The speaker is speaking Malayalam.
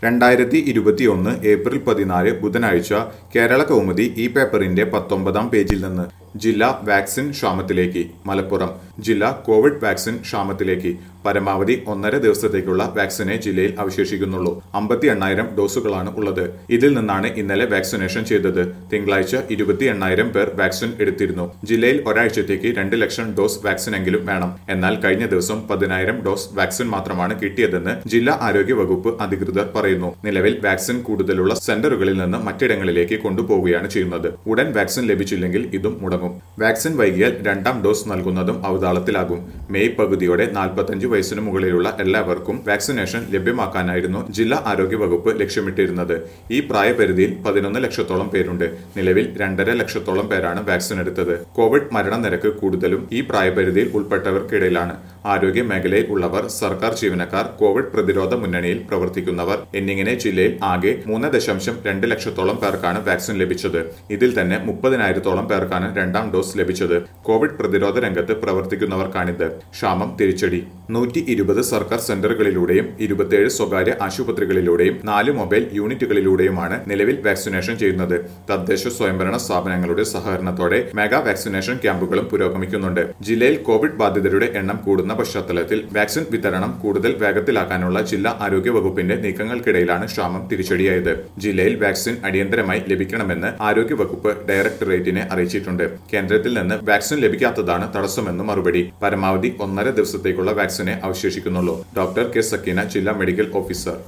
രണ്ടായിരത്തി ഇരുപത്തിയൊന്ന് ഏപ്രിൽ പതിനാല് ബുധനാഴ്ച കേരള കൗമുദി ഈ പേപ്പറിന്റെ പത്തൊമ്പതാം പേജിൽ നിന്ന് ജില്ലാ വാക്സിൻ ക്ഷാമത്തിലേക്ക് മലപ്പുറം ജില്ല കോവിഡ് വാക്സിൻ ക്ഷാമത്തിലേക്ക് പരമാവധി ഒന്നര ദിവസത്തേക്കുള്ള വാക്സിനെ ജില്ലയിൽ അവശേഷിക്കുന്നുള്ളൂ അമ്പത്തി എണ്ണായിരം ഡോസുകളാണ് ഉള്ളത് ഇതിൽ നിന്നാണ് ഇന്നലെ വാക്സിനേഷൻ ചെയ്തത് തിങ്കളാഴ്ച ഇരുപത്തി എണ്ണായിരം പേർ വാക്സിൻ എടുത്തിരുന്നു ജില്ലയിൽ ഒരാഴ്ചത്തേക്ക് രണ്ട് ലക്ഷം ഡോസ് വാക്സിനെങ്കിലും വേണം എന്നാൽ കഴിഞ്ഞ ദിവസം പതിനായിരം ഡോസ് വാക്സിൻ മാത്രമാണ് കിട്ടിയതെന്ന് ജില്ലാ ആരോഗ്യ വകുപ്പ് അധികൃതർ പറയുന്നു നിലവിൽ വാക്സിൻ കൂടുതലുള്ള സെന്ററുകളിൽ നിന്ന് മറ്റിടങ്ങളിലേക്ക് കൊണ്ടുപോവുകയാണ് ചെയ്യുന്നത് ഉടൻ വാക്സിൻ ലഭിച്ചില്ലെങ്കിൽ ഇതും മുടങ്ങും വാക്സിൻ വൈകിയാൽ രണ്ടാം ഡോസ് നൽകുന്നതും അവതാളത്തിലാകും മെയ് പകുതിയോടെ നാൽപ്പത്തഞ്ച് വയസ്സിന് മുകളിലുള്ള എല്ലാവർക്കും വാക്സിനേഷൻ ലഭ്യമാക്കാനായിരുന്നു ജില്ലാ ആരോഗ്യ വകുപ്പ് ലക്ഷ്യമിട്ടിരുന്നത് ഈ പ്രായപരിധിയിൽ പതിനൊന്ന് ലക്ഷത്തോളം പേരുണ്ട് നിലവിൽ രണ്ടര ലക്ഷത്തോളം പേരാണ് വാക്സിൻ എടുത്തത് കോവിഡ് മരണനിരക്ക് കൂടുതലും ഈ പ്രായപരിധിയിൽ ഉൾപ്പെട്ടവർക്കിടയിലാണ് ആരോഗ്യ മേഖലയിൽ ഉള്ളവർ സർക്കാർ ജീവനക്കാർ കോവിഡ് പ്രതിരോധ മുന്നണിയിൽ പ്രവർത്തിക്കുന്നവർ എന്നിങ്ങനെ ജില്ലയിൽ ആകെ മൂന്ന് ദശാംശം രണ്ട് ലക്ഷത്തോളം പേർക്കാണ് വാക്സിൻ ലഭിച്ചത് ഇതിൽ തന്നെ മുപ്പതിനായിരത്തോളം പേർക്കാണ് രണ്ടാം ഡോസ് ലഭിച്ചത് കോവിഡ് പ്രതിരോധ രംഗത്ത് പ്രവർത്തിക്കുന്നവർക്കാണിത് ക്ഷാമം തിരിച്ചടി നൂറ്റി ഇരുപത് സർക്കാർ സെന്ററുകളിലൂടെയും ഇരുപത്തിയേഴ് സ്വകാര്യ ആശുപത്രികളിലൂടെയും നാല് മൊബൈൽ യൂണിറ്റുകളിലൂടെയുമാണ് നിലവിൽ വാക്സിനേഷൻ ചെയ്യുന്നത് തദ്ദേശ സ്വയംഭരണ സ്ഥാപനങ്ങളുടെ സഹകരണത്തോടെ മെഗാ വാക്സിനേഷൻ ക്യാമ്പുകളും പുരോഗമിക്കുന്നുണ്ട് ജില്ലയിൽ കോവിഡ് ബാധിതരുടെ എണ്ണം കൂടുന്ന പശ്ചാത്തലത്തിൽ വാക്സിൻ വിതരണം കൂടുതൽ വേഗത്തിലാക്കാനുള്ള ജില്ലാ ആരോഗ്യ വകുപ്പിന്റെ നീക്കങ്ങൾക്കിടയിലാണ് ക്ഷാമം തിരിച്ചടിയായത് ജില്ലയിൽ വാക്സിൻ അടിയന്തരമായി ലഭിക്കണമെന്ന് ആരോഗ്യ വകുപ്പ് ഡയറക്ടറേറ്റിനെ അറിയിച്ചിട്ടുണ്ട് കേന്ദ്രത്തിൽ നിന്ന് വാക്സിൻ ലഭിക്കാത്തതാണ് തടസ്സമെന്ന് മറുപടി പരമാവധി ഒന്നര ദിവസത്തേക്കുള്ള വാക്സിനെ അവശേഷിക്കുന്നുള്ളൂ ഡോക്ടർ കെ സക്കീന ജില്ലാ മെഡിക്കൽ ഓഫീസർ